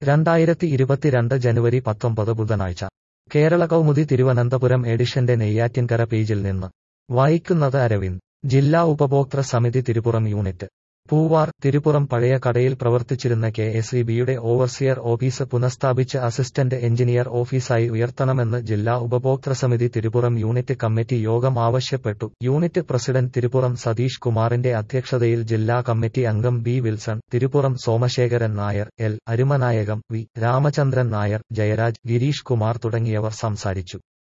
രണ്ടായിരത്തി ഇരുപത്തിരണ്ട് ജനുവരി പത്തൊമ്പത് ബുധനാഴ്ച കേരള കൗമുദി തിരുവനന്തപുരം എഡിഷന്റെ നെയ്യാറ്റിൻകര പേജിൽ നിന്ന് വായിക്കുന്നത് അരവിന്ദ് ജില്ലാ ഉപഭോക്തൃ സമിതി തിരുപുറം യൂണിറ്റ് പൂവാർ തിരുപുറം പഴയ കടയിൽ പ്രവർത്തിച്ചിരുന്ന കെ എസ് ഇ ബിയുടെ ഓവർസിയർ ഓഫീസ് പുനഃസ്ഥാപിച്ച് അസിസ്റ്റന്റ് എഞ്ചിനീയർ ഓഫീസായി ഉയർത്തണമെന്ന് ജില്ലാ ഉപഭോക്തൃ സമിതി തിരുപുറം യൂണിറ്റ് കമ്മിറ്റി യോഗം ആവശ്യപ്പെട്ടു യൂണിറ്റ് പ്രസിഡന്റ് തിരുപുറം സതീഷ് കുമാറിന്റെ അധ്യക്ഷതയിൽ ജില്ലാ കമ്മിറ്റി അംഗം B Wilson Thirupuram Somasekharan Nair L Arumanayakam V Ramachandran Nair Jayaraj Gireesh Kumar തുടങ്ങിയവർ സംസാരിച്ചു